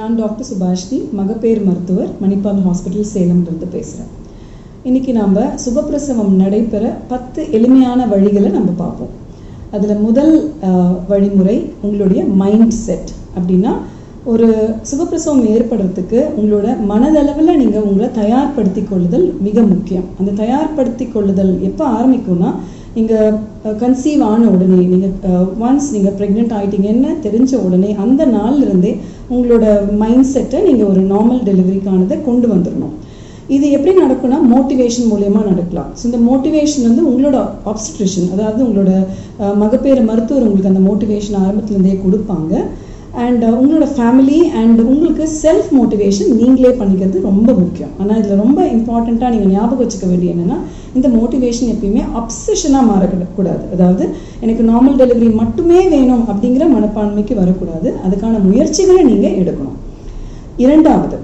நான் டாக்டர் சுபாஷினி மகப்பேறு மருத்துவர் மணிப்பால் ஹாஸ்பிட்டல் சேலம்லேருந்து பேசுகிறேன் இன்னைக்கு நாம் சுகப்பிரசவம் நடைபெற பத்து எளிமையான வழிகளை நம்ம பார்ப்போம் அதில் முதல் அஹ், வழிமுறை உங்களுடைய மைண்ட் செட் அப்படின்னா ஒரு சுகப்பிரசவம் ஏற்படுறதுக்கு உங்களோட மனதளவில் நீங்கள் உங்களை தயார்படுத்தி கொள்ளுதல் மிக முக்கியம் அந்த தயார்படுத்தி கொள்ளுதல் எப்போ ஆரம்பிக்கும்னா நீங்கள் கன்சீவ் ஆன உடனே நீங்கள் ஒன்ஸ் நீங்கள் ப்ரெக்னென்ட் ஆகிட்டீங்கன்னு தெரிஞ்ச உடனே அந்த நாள்ல இருந்தே உங்களோட மைண்ட் செட்டை நீங்கள் ஒரு நார்மல் டெலிவரிக்கானதை கொண்டு வந்துடணும் இது எப்படி நடக்கும்னா மோட்டிவேஷன் மூலயமா நடக்கலாம் ஸோ இந்த மோட்டிவேஷன் வந்து உங்களோட ஆப்ஸ்ட்ரிஷன் அதாவது உங்களோட அஹ், மகப்பேறு மருத்துவர் உங்களுக்கு அந்த மோட்டிவேஷன் ஆரம்பத்துலேருந்தே கொடுப்பாங்க அண்ட் உங்களோட ஃபேமிலி அண்ட் உங்களுக்கு செல்ஃப் மோட்டிவேஷன் நீங்களே பண்ணிக்கிறது ரொம்ப முக்கியம் ஆனால் இதில் ரொம்ப இம்பார்ட்டண்ட்டாக நீங்கள் ஞாபகம் வச்சுக்க வேண்டிய என்னென்னா இந்த மோட்டிவேஷன் எப்பயுமே அப்சஷனாக மாறக்கூடாது அதாவது எனக்கு நார்மல் டெலிவரி மட்டுமே வேணும் அப்படிங்கிற மனப்பான்மைக்கு வரக்கூடாது அதுக்கான முயற்சிகளை நீங்கள் எடுக்கணும் இரண்டாவது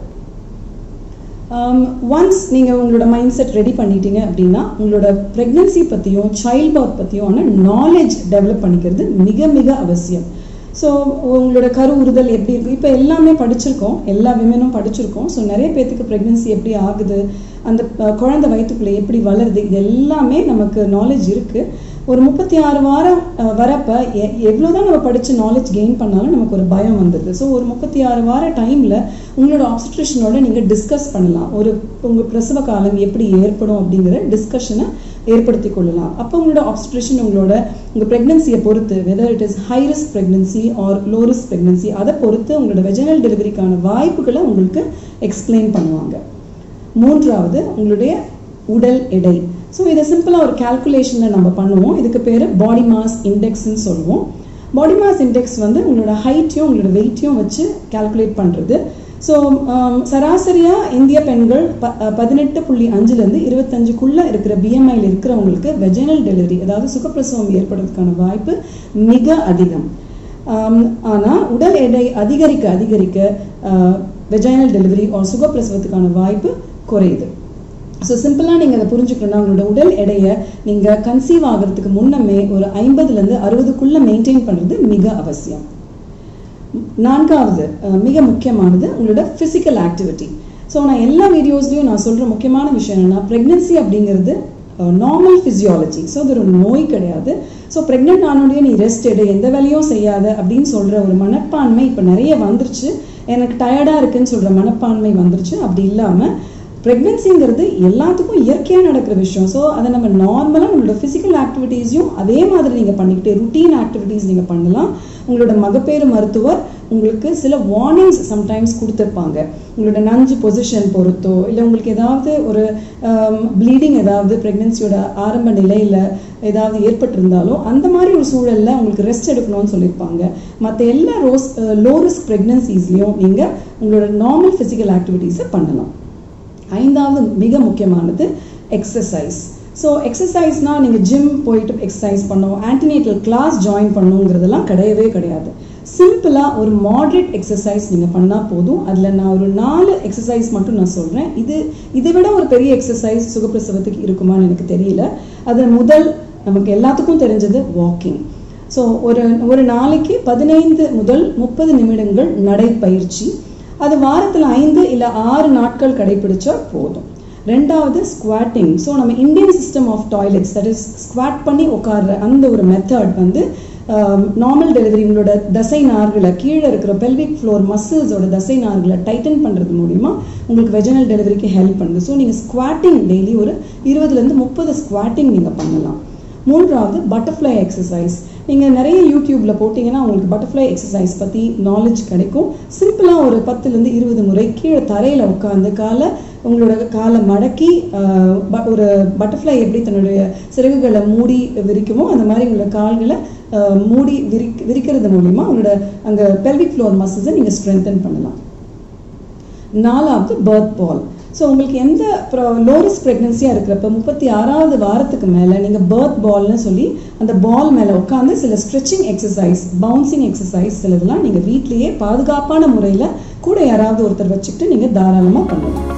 ஒன்ஸ் நீங்கள் உங்களோட மைண்ட் செட் ரெடி பண்ணிட்டீங்க அப்படின்னா உங்களோட ப்ரெக்னன்சி பற்றியும் சைல்ட் பர்த் பற்றியும் நாலேஜ் டெவலப் பண்ணிக்கிறது மிக மிக அவசியம் ஸோ உங்களோட கரு உறுதல் எப்படி இருக்கும் இப்போ எல்லாமே படிச்சிருக்கோம் எல்லா விமனும் படிச்சிருக்கோம் ஸோ நிறைய பேர்த்துக்கு ப்ரெக்னன்சி எப்படி ஆகுது அந்த அஹ், குழந்தை வயிற்றுக்குள்ளே எப்படி வளருது இது எல்லாமே நமக்கு நாலேஜ் இருக்குது ஒரு முப்பத்தி ஆறு வாரம் அஹ், வரப்ப எ- எவ்வளவுதான் நம்ம படிச்சு நாலேஜ் கெயின் பண்ணாலும் நமக்கு ஒரு பயம் வந்துடுது ஸோ ஒரு முப்பத்தி ஆறு வார டைம்ல உங்களோட ஆப்ஸ்ட்ரிஷனோட நீங்க டிஸ்கஸ் பண்ணலாம் ஒரு உங்க பிரசவ காலம் எப்படி ஏற்படும் அப்படிங்கிற டிஸ்கஷனை ஏற்படுத்தி கொள்ளலாம் அப்போ உங்களோட ஆப்ஸ்ட்ரிஷன் உங்களோட உங்க பிரெக்னன்சியை பொறுத்து whether it is high risk pregnancy or low risk pregnancy அதை பொறுத்து உங்களோட வெஜனல் டெலிவரிக்கான வாய்ப்புகளை உங்களுக்கு எக்ஸ்பிளைன் பண்ணுவாங்க மூன்றாவது உங்களுடைய உடல் எடை ஸோ இதை சிம்பிளாக ஒரு கால்குலேஷனில் நம்ம பண்ணுவோம் இதுக்கு பேர் பாடி மாஸ் இண்டெக்ஸ்ன்னு சொல்லுவோம் பாடி மாஸ் இண்டெக்ஸ் வந்து உங்களோட ஹைட்டையும் உங்களோட வெயிட்டையும் வச்சு கால்குலேட் பண்ணுறது ஸோ சராசரியாக இந்திய பெண்கள் ப பதினெட்டு புள்ளி அஞ்சுலேருந்து இருபத்தஞ்சுக்குள்ளே இருக்கிற பிஎம்ஐயில் இருக்கிறவங்களுக்கு வெஜனல் டெலிவரி அதாவது சுகப்பிரசவம் ஏற்படுறதுக்கான வாய்ப்பு மிக அதிகம் ஆனால் உடல் எடை அதிகரிக்க அதிகரிக்க வெஜைனல் டெலிவரி ஆர் சுகப்பிரசவத்துக்கான வாய்ப்பு குறையுது ஸோ சிம்பிளாக நீங்கள் அதை புரிஞ்சுக்கணும்னா உங்களோட உடல் எடையை நீங்கள் கன்சீவ் ஆகிறதுக்கு முன்னமே ஒரு ஐம்பதுலேருந்து அறுபதுக்குள்ளே மெயின்டைன் பண்ணுறது மிக அவசியம் நான்காவது அஹ், மிக முக்கியமானது உங்களோட ஃபிசிக்கல் ஆக்டிவிட்டி ஸோ நான் எல்லா வீடியோஸ்லையும் நான் சொல்கிற முக்கியமான விஷயம் என்னென்னா ப்ரெக்னென்சி அப்படிங்கிறது நார்மல் ஃபிசியாலஜி ஸோ அது ஒரு நோய் கிடையாது ஸோ ப்ரெக்னென்ட் ஆனோடய நீ ரெஸ்ட் எடு எந்த வேலையும் செய்யாத அப்படின்னு சொல்கிற ஒரு மனப்பான்மை இப்போ நிறைய வந்துருச்சு எனக்கு டயர்டாக இருக்குன்னு சொல்கிற மனப்பான்மை வந்துருச்சு அப்படி இல்லாமல் ப்ரெக்னென்சிங்கிறது எல்லாத்துக்கும் இயற்கையாக நடக்கிற விஷயம் ஸோ அதை நம்ம நார்மலாக நம்மளோட ஃபிசிக்கல் ஆக்டிவிட்டீஸையும் அதே மாதிரி நீங்கள் பண்ணிக்கிட்டே ருட்டீன் ஆக்டிவிட்டீஸ் நீங்கள் பண்ணலாம் உங்களோட மகப்பேறு மருத்துவர் உங்களுக்கு சில வார்னிங்ஸ் சம்டைம்ஸ் கொடுத்துருப்பாங்க உங்களோட நஞ்சு பொசிஷன் பொறுத்தோ இல்லை உங்களுக்கு ஏதாவது ஒரு ப்ளீடிங் ஏதாவது ப்ரெக்னென்சியோட ஆரம்ப நிலையில் ஏதாவது ஏற்பட்டிருந்தாலோ அந்த மாதிரி ஒரு சூழலில் உங்களுக்கு ரெஸ்ட் எடுக்கணும்னு சொல்லியிருப்பாங்க மற்ற எல்லா ரோஸ் லோ ரிஸ்க் ப்ரெக்னன்சிஸ்லையும் நீங்கள் உங்களோட நார்மல் ஃபிசிக்கல் ஆக்டிவிட்டீஸை பண்ணலாம் ஐந்தாவது மிக முக்கியமானது எக்ஸசைஸ் ஸோ எக்ஸசைஸ்னால் நீங்கள் ஜிம் போயிட்டு எக்ஸசைஸ் பண்ணணும் ஆன்டினேட்டல் கிளாஸ் ஜாயின் பண்ணணுங்கிறதெல்லாம் கிடையவே கிடையாது சிம்பிளாக ஒரு மாட்ரேட் எக்ஸசைஸ் நீங்கள் பண்ணால் போதும் அதில் நான் ஒரு நாலு எக்ஸசைஸ் மட்டும் நான் சொல்கிறேன் இது இதை விட ஒரு பெரிய எக்ஸசைஸ் சுகப்பிரசவத்துக்கு இருக்குமான்னு எனக்கு தெரியல அதில் முதல் நமக்கு எல்லாத்துக்கும் தெரிஞ்சது வாக்கிங் ஸோ ஒரு ஒரு நாளைக்கு பதினைந்து முதல் முப்பது நிமிடங்கள் நடைப்பயிற்சி அது வாரத்தில் ஐந்து இல்லை ஆறு நாட்கள் கடைபிடிச்சா போதும் ரெண்டாவது ஸ்குவாட்டிங் ஸோ நம்ம Indian system of toilets that is squat பண்ணி உட்கார்ற அந்த ஒரு மெத்தட் வந்து நார்மல் டெலிவரி உங்களோட தசை நார்களை கீழே இருக்கிற பெல்விக் ஃப்ளோர் மசில்ஸோட தசை நார்களை டைட்டன் பண்ணுறது மூலிமா உங்களுக்கு வெஜனல் டெலிவரிக்கு ஹெல்ப் பண்ணுது ஸோ நீங்கள் ஸ்குவாட்டிங் டெய்லி ஒரு இருபதுலேருந்து முப்பது ஸ்குவாட்டிங் நீங்கள் பண்ணலாம் மூன்றாவது பட்டர்ஃப்ளை எக்ஸசைஸ் நீங்கள் நிறைய யூடியூப்பில் போட்டிங்கன்னா உங்களுக்கு பட்டர்ஃப்ளை எக்ஸசைஸ் பற்றி நாலேஜ் கிடைக்கும் சிம்பிளாக ஒரு பத்துலேருந்து இருபது முறை கீழே தரையில் உட்காந்து காலை உங்களோட காலை மடக்கி ஆஹ், ப- ஒரு பட்டர்ஃப்ளை எப்படி தன்னுடைய சிறகுகளை மூடி விரிக்குமோ அந்த மாதிரி உங்களோட கால்களை ஆஹ், மூடி விரி விரிக்கிறது மூலிமா உங்களோட அங்கே பெல்விக் ஃப்ளோர் மசில்ஸை நீங்கள் ஸ்ட்ரென்தன் பண்ணலாம் நாலாவது பர்த் பால் ஸோ உங்களுக்கு எந்த லோரிஸ் ப்ரெக்னன்சியாக இருக்கிறப்ப முப்பத்தி ஆறாவது வாரத்துக்கு மேலே நீங்கள் பர்த் பால்னு சொல்லி அந்த பால் மேலே உட்காந்து சில ஸ்ட்ரெச்சிங் எக்ஸசைஸ் பவுன்சிங் எக்ஸசைஸ் சிலதெல்லாம் நீங்கள் வீட்லேயே பாதுகாப்பான முறையில் கூட யாராவது ஒருத்தர் வச்சுக்கிட்டு நீங்கள் தாராளமாக பண்ணலாம்